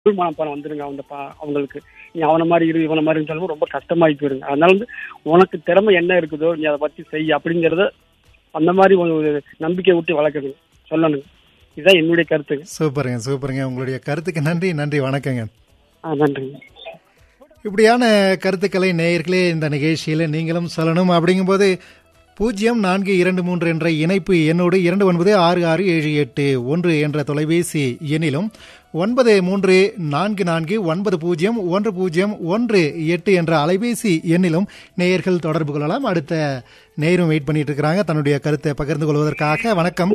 மனப்பாடம் வந்துருங்க அவங்க பா அவங்களுக்கு நீ அவன மாதிரி இரு இவன மாதிரி சொல்லும்போது ரொம்ப கஷ்டமாயி போயிருங்க அதனால வந்து உனக்கு திறமை என்ன இருக்குதோ நீ அதை பத்தி செய் அப்படிங்கறத அந்த மாதிரி ஒரு நம்பிக்கை விட்டு வளர்க்கணுங்க சொல்லணுங்க இதுதான் என்னுடைய கருத்துங்க சூப்பருங்க சூப்பருங்க உங்களுடைய கருத்துக்கு நன்றி நன்றி வணக்கங்க ஆ நன்றிங்க இப்படியான கருத்துக்களை நேயர்களே இந்த நிகழ்ச்சியில் நீங்களும் சொல்லணும் அப்படிங்கும்போது பூஜ்ஜியம் நான்கு இரண்டு மூன்று என்ற இணைப்பு எண்ணோடு இரண்டு ஒன்பது ஆறு ஆறு ஏழு எட்டு ஒன்று என்ற தொலைபேசி எண்ணிலும் ஒன்பது மூன்று நான்கு நான்கு ஒன்பது பூஜ்ஜியம் ஒன்று பூஜ்ஜியம் ஒன்று எட்டு என்ற அலைபேசி எண்ணிலும் நேயர்கள் தொடர்பு கொள்ளலாம் அடுத்த நேரும் வெயிட் பண்ணிட்டு இருக்கிறாங்க தன்னுடைய கருத்தை பகிர்ந்து கொள்வதற்காக வணக்கம்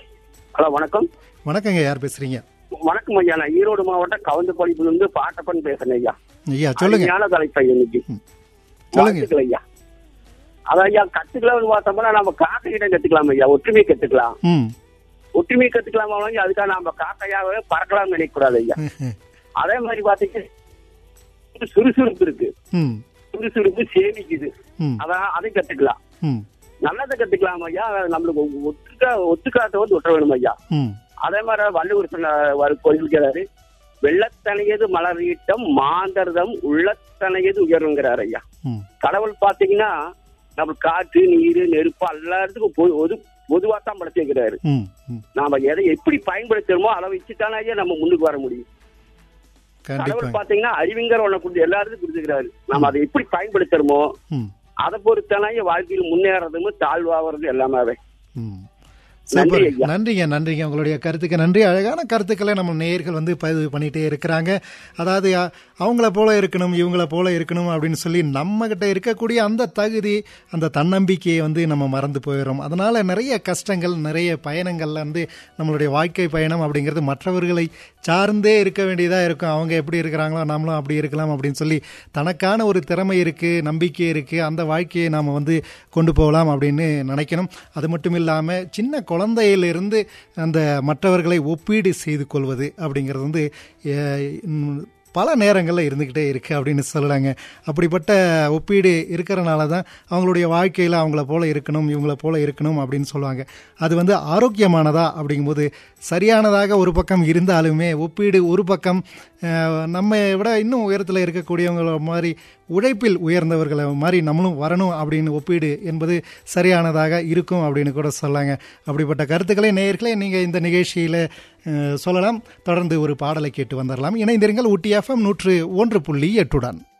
ஹலோ வணக்கம் வணக்கங்க யார் பேசுறீங்க வணக்கம் ஐயா நான் ஈரோடு மாவட்டம் கவுந்தப்பாடிப்புல இருந்து பாட்டப்பன் பேசுறேன் ஐயா ஐயா சொல்லுங்க அருமையான தலைப்பு ஐயா இன்னைக்கு சொல்லுங்க. வாழ்த்துக்கள் ஐயா அதான் ஐயா கத்துக்கலாம்னு பார்த்தோம்னா நம்ம காக்கை கிட்ட கத்துக்கலாம் ஐயா ஒற்றுமையை கத்துக்கலாம் ம் ஒற்றுமையை கத்துக்கலாம் அதுக்காக நம்ம காக்கையாவே பறக்கலாம்னு நினைக்க கூடாது ஐயா அதே மாதிரி பாத்தீங்கன்னா சுறுசுறுப்பு இருக்கு ம் சுறுசுறுப்பு சேமிக்குது ம் அதான் அதை கத்துக்கலாம் ம் நல்லதை கத்துக்கலாம் ஐயா நம்மளுக்கு ஒத்துக்கா ஒத்துக்காத்த வந்து ஒட்ட வேணும் ஐயா ம் அதே மாதிரி வள்ளுவர் சொன்ன கோயில்கிறாரு வெள்ளத்தனையது மலரீட்டம் மாந்தர்தம் உள்ளத்தனையது உயருங்கிறார் ஐயா ம் கடவுள் பாத்தீங்கன்னா நம்ம காற்று நீர் நெருப்பு எல்லாத்துக்கும் பொது பொது- பொதுவா தான் படைச்சிருக்கிறாரு ம் ம் நாம எதை எப்படி பயன்படுத்துறோமோ அதை வச்சுதானே ஐயா நம்ம முன்னுக்கு வர முடியும் கடவுள் கண்டிப்பாங்க பாத்தீங்கன்னா அறிவிங்கர் ஒண்ணு கொடுத்து எல்லாருக்கும் கொடுத்துக்கிறாரு நம்ம அதை எப்படி பயன்படுத்துறோமோ ம் அதை பொறுத்தானே வாழ்க்கையில் முன்னேறதும் தாழ்வாகிறது எல்லாமே ம் நன்றி சூப்பர் ஐயா. நன்றிங்க நன்றிங்க உங்களுடைய கருத்துக்கு நன்றி அழகான கருத்துக்களை நம்ம நேயர்கள் வந்து பதிவு பண்ணிட்டே இருக்கிறாங்க அதாவது அ- அவங்கள போல இருக்கணும் இவங்கள போல இருக்கணும் அப்படின்னு சொல்லி நம்ம கிட்ட இருக்கக்கூடிய அந்த தகுதி அந்த தன்னம்பிக்கையை வந்து நம்ம மறந்து போயிடும் அதனால நிறைய கஷ்டங்கள் நிறைய பயணங்கள்ல வந்து நம்மளுடைய வாழ்க்கை பயணம் அப்படிங்கிறது மற்றவர்களை சார்ந்தே இருக்க வேண்டியதா இருக்கும் அவங்க எப்படி இருக்கிறாங்களோ நாமளும் அப்படி இருக்கலாம் அப்படின்னு சொல்லி தனக்கான ஒரு திறமை இருக்கு நம்பிக்கை இருக்கு அந்த வாழ்க்கையை நாம வந்து கொண்டு போகலாம் அப்படின்னு நினைக்கணும் அது மட்டும் இல்லாம சின்ன குழந்தையிலிருந்து அந்த மற்றவர்களை ஒப்பீடு செய்து கொள்வது அப்படிங்கிறது வந்து அஹ், ம், பல நேரங்களில் இருந்துக்கிட்டே இருக்கு அப்படின்னு சொல்லலாங்க அப்படிப்பட்ட ஒப்பீடு இருக்கிறனால தான் அவங்களுடைய வாழ்க்கையில் அவங்கள போல இருக்கணும் இவங்கள போல இருக்கணும் அப்படின்னு சொல்லுவாங்க அது வந்து ஆரோக்கியமானதா அப்படிங்கும்போது சரியானதாக ஒரு பக்கம் இருந்தாலுமே ஒப்பீடு ஒரு பக்கம் அஹ், நம்ம விட இன்னும் உயரத்தில் இருக்கக்கூடியவங்கள மாதிரி உழைப்பில் உயர்ந்தவர்களை மாதிரி நம்மளும் வரணும் அப்படின்னு ஒப்பீடு என்பது சரியானதாக இருக்கும் அப்படின்னு கூட சொல்லாங்க அப்படிப்பட்ட கருத்துக்களை நேயர்களே நீங்கள் இந்த நிகழ்ச்சியில் சொல்லலாம் தொடர்ந்து ஒரு பாடலை கேட்டு வந்துடலாம் இணைந்திருங்கள் ஊட்டி எஃப்எம் நூற்று ஒன்று புள்ளி எட்டுடன்